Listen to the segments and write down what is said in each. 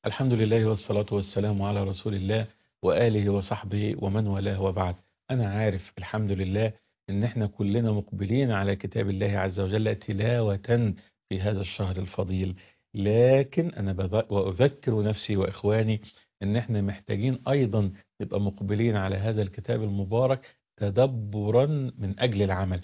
الحمد لله والصلاة والسلام على رسول الله وآله وصحبه ومن والاه وبعد أنا عارف الحمد لله إن إحنا كلنا مقبلين على كتاب الله عز وجل تلاوة في هذا الشهر الفضيل لكن أنا بذ- وأذكر نفسي وإخواني إن إحنا محتاجين أيضا نبقى مقبلين على هذا الكتاب المبارك تدبرا من أجل العمل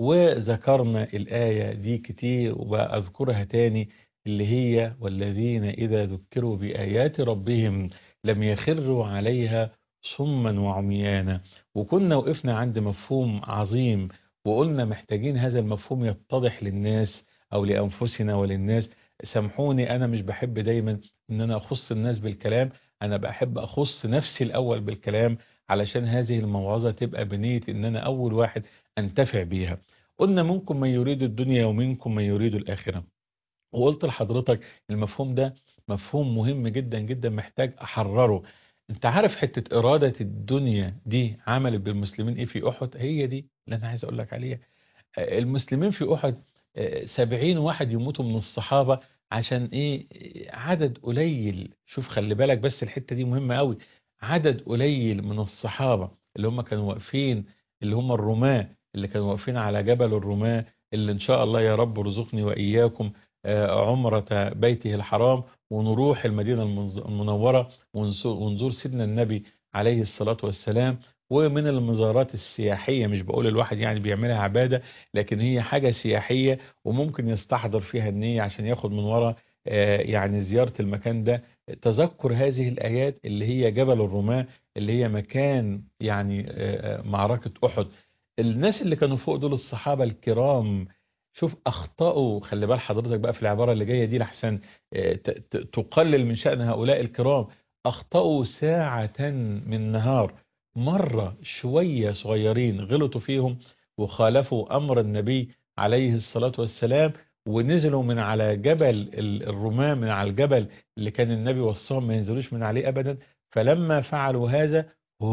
وذكرنا الآية دي كتير وأذكرها تاني اللي هي والذين إذا ذكروا بآيات ربهم لم يخروا عليها صما وعميانا وكنا وقفنا عند مفهوم عظيم وقلنا محتاجين هذا المفهوم يتضح للناس أو لأنفسنا وللناس سامحوني أنا مش بحب دايما إن أنا أخص الناس بالكلام أنا بحب أخص نفسي الأول بالكلام علشان هذه الموعظة تبقى بنية إن أنا أول واحد أنتفع بيها قلنا منكم من يريد الدنيا ومنكم من يريد الآخرة وقلت لحضرتك المفهوم ده مفهوم مهم جدا جدا محتاج احرره انت عارف حتة ارادة الدنيا دي عملت بالمسلمين ايه في احد هي دي اللي انا عايز اقول لك عليها آه، المسلمين في احد آه، سبعين واحد يموتوا من الصحابة عشان ايه آه، عدد قليل شوف خلي بالك بس الحتة دي مهمة قوي عدد قليل من الصحابة اللي هم كانوا واقفين اللي هم الرماة اللي كانوا واقفين على جبل الرماة اللي ان شاء الله يا رب ارزقني واياكم آه، عمرة بيته الحرام ونروح المدينة المنز- المنورة ونزور ونزور سيدنا النبي عليه الصلاة والسلام ومن المزارات السياحية مش بقول الواحد يعني بيعملها عبادة لكن هي حاجة سياحية وممكن يستحضر فيها النية عشان ياخد من وراء آه، يعني زيارة المكان ده تذكر هذه الآيات اللي هي جبل الرماة اللي هي مكان يعني آه، آه، معركة أحد الناس اللي كانوا فوق دول الصحابة الكرام شوف اخطأوا خلي بال حضرتك بقى في العبارة اللي جاية دي لحسن آه، ت- ت- تقلل من شأن هؤلاء الكرام اخطأوا ساعة من نهار مرة شوية صغيرين غلطوا فيهم وخالفوا امر النبي عليه الصلاة والسلام ونزلوا من على جبل ال- الرماة من على الجبل اللي كان النبي وصاهم ما ينزلوش من عليه ابدا فلما فعلوا هذا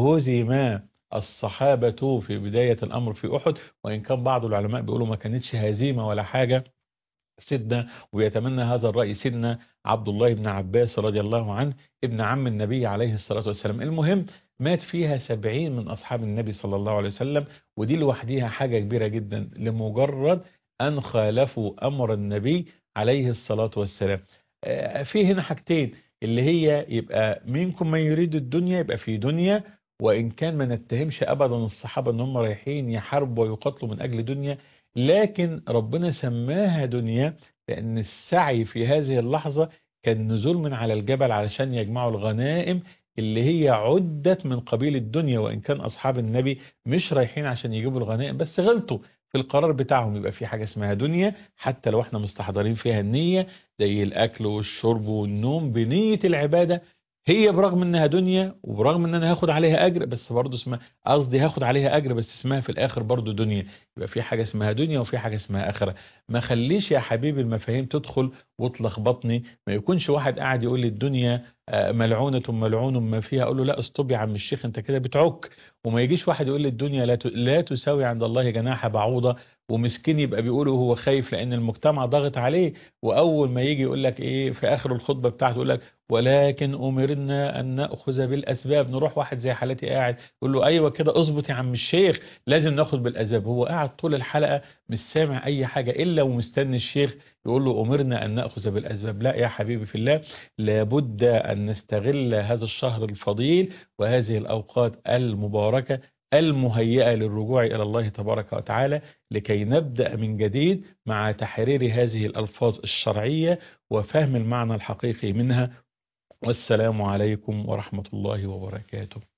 هزم الصحابة في بداية الامر في احد وإن كان بعض العلماء بيقولوا ما كانتش هزيمة ولا حاجة سيدنا ويتمنى هذا الرأي سيدنا عبد الله بن عباس رضي الله عنه ابن عم النبي عليه الصلاة والسلام المهم مات فيها سبعين من أصحاب النبي صلى الله عليه وسلم ودي لوحديها حاجة كبيرة جدا لمجرد أن خالفوا أمر النبي عليه الصلاة والسلام آه، في هنا حاجتين اللي هي يبقى منكم من يريد الدنيا يبقى في دنيا وإن كان ما نتهمش أبدا الصحابة أن هم رايحين يحاربوا ويقاتلوا من أجل دنيا لكن ربنا سماها دنيا لأن السعي في هذه اللحظة كان نزول من على الجبل علشان يجمعوا الغنائم اللي هي عدت من قبيل الدنيا وإن كان أصحاب النبي مش رايحين عشان يجيبوا الغنائم بس غلطوا في القرار بتاعهم يبقى في حاجة اسمها دنيا حتى لو احنا مستحضرين فيها النية زي الأكل والشرب والنوم بنية العبادة هي برغم انها دنيا وبرغم ان انا هاخد عليها اجر بس برضه اسمها قصدي هاخد عليها اجر بس اسمها في الاخر برضه دنيا يبقى في حاجة اسمها دنيا وفي حاجة اسمها آخرة ما خليش يا حبيبي المفاهيم تدخل وتلخبطني ما يكونش واحد قاعد يقول لي الدنيا آه، ملعونة ملعون ما فيها اقول له لا استوب يا عم الشيخ انت كده بتعك وما يجيش واحد يقول لي الدنيا لا ت- لا تساوي عند الله جناح بعوضة ومسكين يبقى بيقوله هو خايف لان المجتمع ضاغط عليه واول ما يجي يقول لك ايه في اخر الخطبة بتاعته يقول لك ولكن امرنا ان ناخذ بالاسباب نروح واحد زي حالتي قاعد يقول له ايوه كده اظبط يا عم الشيخ لازم ناخد بالاسباب هو قاعد طول الحلقة مش سامع اي حاجة الا ومستني الشيخ يقول له امرنا ان ناخذ بالاسباب لا يا حبيبي في الله لابد ان نستغل هذا الشهر الفضيل وهذه الاوقات المباركة المهيئة للرجوع الى الله تبارك وتعالى لكي نبدأ من جديد مع تحرير هذه الالفاظ الشرعية وفهم المعنى الحقيقي منها والسلام عليكم ورحمة الله وبركاته